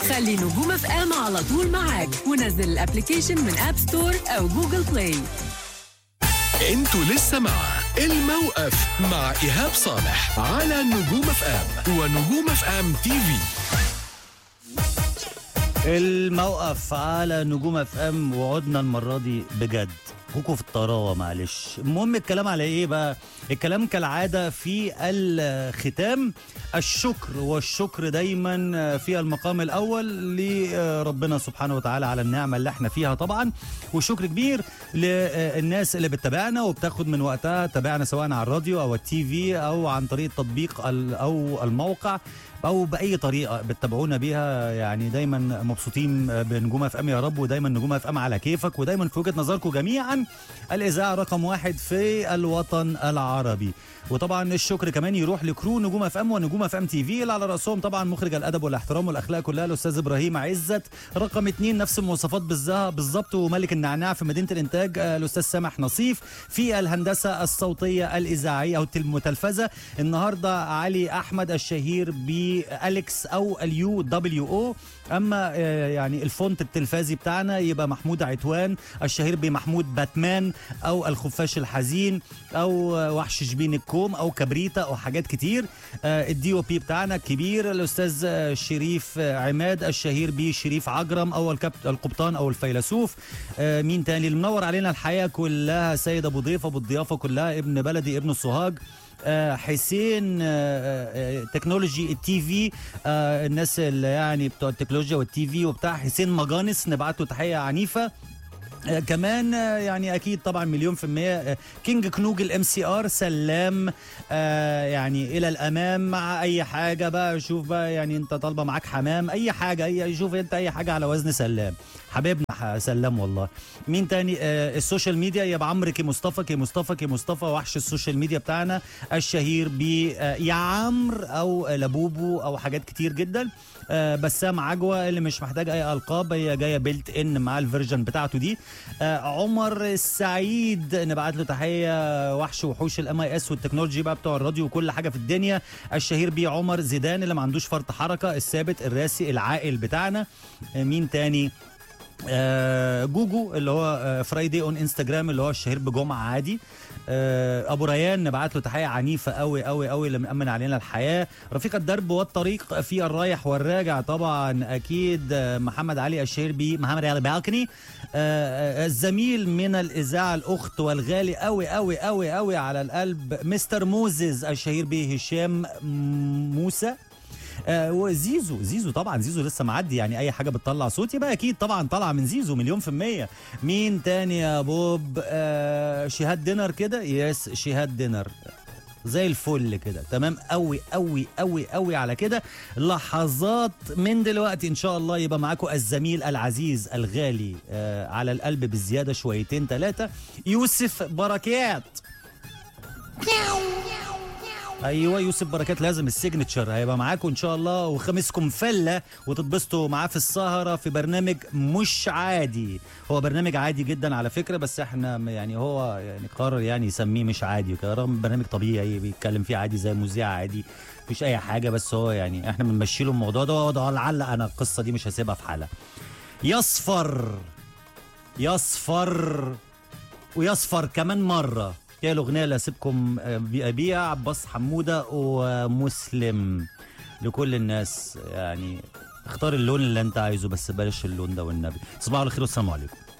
خلي نجوم اف ام على طول معاك ونزل الابلكيشن من اب ستور او جوجل بلاي انتوا لسه مع الموقف مع ايهاب صالح على نجوم اف ام ونجوم اف ام تي في الموقف على نجوم اف ام وعدنا المره دي بجد كوكو في الطراوه معلش المهم الكلام على ايه بقى الكلام كالعاده في الختام الشكر والشكر دايما في المقام الاول لربنا سبحانه وتعالى على النعمه اللي احنا فيها طبعا وشكر كبير للناس اللي بتتابعنا وبتاخد من وقتها تابعنا سواء على الراديو او التي في او عن طريق التطبيق ال- او الموقع او باي طريقه بتتابعونا بيها يعني دايما مبسوطين بنجوم اف ام يا رب ودايما نجوم اف ام على كيفك ودايما في وجهه نظركم جميعا الاذاعه رقم واحد في الوطن العربي وطبعا الشكر كمان يروح لكرو نجوم اف ام ونجوم اف ام تي في اللي على راسهم طبعا مخرج الادب والاحترام والاخلاق كلها الاستاذ ابراهيم عزت رقم اتنين نفس المواصفات بالزها- بالظبط وملك النعناع في مدينه الانتاج آه، الاستاذ سامح نصيف في الهندسه الصوتيه الاذاعيه او المتلفزه النهارده علي احمد الشهير باليكس او اليو دبليو او اما آه، يعني الفونت التلفازي بتاعنا يبقى محمود عتوان الشهير بمحمود باتمان او الخفاش الحزين او آه، وحش شبين الكوم او كبريتا او حاجات كتير آه، الدي او بي بتاعنا الكبير الاستاذ آه، شريف آه، عماد الشهير بشريف عجرم او الكابت القبطان او الفيلسوف آه، مين تاني اللي منور علينا الحياه كلها سيد ابو ضيف ابو الضيافه كلها ابن بلدي ابن السوهاج آه، حسين آه، آه، تكنولوجي التي في آه، الناس اللي يعني بتوع التكنولوجيا والتي في وبتاع حسين مجانس نبعت له تحيه عنيفه آه، كمان آه، يعني اكيد طبعا مليون في المية آه، كينج كنوج الام سي ار سلام آه، يعني الى الامام مع اي حاجة بقى شوف بقى يعني انت طالبة معاك حمام اي حاجة اي شوف انت اي حاجة على وزن سلام حبيبنا ح- سلام والله مين تاني آه السوشيال ميديا يا عمرو كي مصطفى كي مصطفى كي مصطفى وحش السوشيال ميديا بتاعنا الشهير ب آه، يا عمرو او لبوبو او حاجات كتير جدا آه بسام عجوه اللي مش محتاج اي القاب هي جايه بيلت ان مع الفيرجن بتاعته دي آه عمر السعيد نبعت له تحيه وحش وحوش الام اي اس والتكنولوجي بقى بتوع الراديو وكل حاجه في الدنيا الشهير بيه عمر زيدان اللي ما عندوش فرط حركه الثابت الراسي العاقل بتاعنا آه مين تاني آه جوجو اللي هو فرايدي اون انستجرام اللي هو الشهير بجمعه عادي آه ابو ريان نبعت له تحيه عنيفه قوي قوي قوي اللي مأمن علينا الحياه رفيق الدرب والطريق في الرايح والراجع طبعا اكيد آه، محمد علي الشهير بيه محمد علي بالكني آه، آه، الزميل من الاذاعه الاخت والغالي قوي قوي قوي قوي على القلب مستر موزز الشهير بيه هشام موسى آه وزيزو زيزو طبعا زيزو لسه معدي يعني اي حاجه بتطلع صوت يبقى اكيد طبعا طالعه من زيزو مليون في الميه مين تاني يا بوب آه شهاد دينر كده يس شهاد دينر زي الفل كده تمام قوي قوي قوي قوي على كده لحظات من دلوقتي ان شاء الله يبقى معاكم الزميل العزيز الغالي آه على القلب بالزياده شويتين ثلاثه يوسف بركات ايوه يوسف بركات لازم السيجنتشر هيبقى معاكم ان شاء الله وخميسكم فله وتتبسطوا معاه في السهره في برنامج مش عادي هو برنامج عادي جدا على فكره بس احنا يعني هو يعني قرر يعني يسميه مش عادي وكده رغم برنامج طبيعي بيتكلم فيه عادي زي مذيع عادي مفيش اي حاجه بس هو يعني احنا بنمشي له الموضوع ده وده لعل انا القصه دي مش هسيبها في حالها يصفر يصفر ويصفر كمان مره هي الاغنيه اللي هسيبكم بيها عباس حموده ومسلم لكل الناس يعني اختار اللون اللي انت عايزه بس بلاش اللون ده والنبي صباح الخير والسلام عليكم